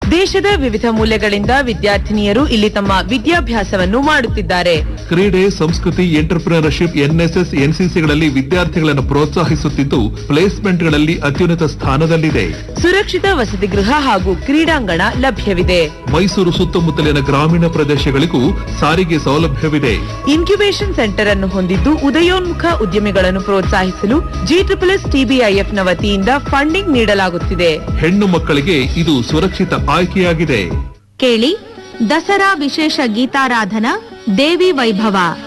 ದೇಶದ ವಿವಿಧ ಮೂಲೆಗಳಿಂದ ವಿದ್ಯಾರ್ಥಿನಿಯರು ಇಲ್ಲಿ ತಮ್ಮ ವಿದ್ಯಾಭ್ಯಾಸವನ್ನು ಮಾಡುತ್ತಿದ್ದಾರೆ ಕ್ರೀಡೆ ಸಂಸ್ಕೃತಿ ಎಂಟರ್ಪ್ರಿನರ್ಶಿಪ್ ಎನ್ಎಸ್ಎಸ್ ಎನ್ಸಿಸಿಗಳಲ್ಲಿ ವಿದ್ಯಾರ್ಥಿಗಳನ್ನು ಪ್ರೋತ್ಸಾಹಿಸುತ್ತಿದ್ದು ಪ್ಲೇಸ್ಮೆಂಟ್ಗಳಲ್ಲಿ ಅತ್ಯುನ್ನತ ಸ್ಥಾನದಲ್ಲಿದೆ ಸುರಕ್ಷಿತ ವಸತಿ ಗೃಹ ಹಾಗೂ ಕ್ರೀಡಾಂಗಣ ಲಭ್ಯವಿದೆ ಮೈಸೂರು ಸುತ್ತಮುತ್ತಲಿನ ಗ್ರಾಮೀಣ ಪ್ರದೇಶಗಳಿಗೂ ಸಾರಿಗೆ ಸೌಲಭ್ಯವಿದೆ ಇನ್ಕ್ಯುಬೇಷನ್ ಸೆಂಟರ್ ಅನ್ನು ಹೊಂದಿದ್ದು ಉದಯೋನ್ಮುಖ ಉದ್ಯಮಿಗಳನ್ನು ಪ್ರೋತ್ಸಾಹಿಸಲು ಜಿ ಟ್ರಿಪಲ್ ಎಸ್ ಟಿಬಿಐಎಫ್ನ ವತಿಯಿಂದ ಫಂಡಿಂಗ್ ನೀಡಲಾಗುತ್ತಿದೆ ಹೆಣ್ಣು ಮಕ್ಕಳಿಗೆ ಇದು ಸುರಕ್ಷಿತ ಆಯ್ಕೆಯಾಗಿದೆ ಕೇಳಿ ದಸರಾ ವಿಶೇಷ ಗೀತಾರಾಧನಾ ದೇವಿ ವೈಭವ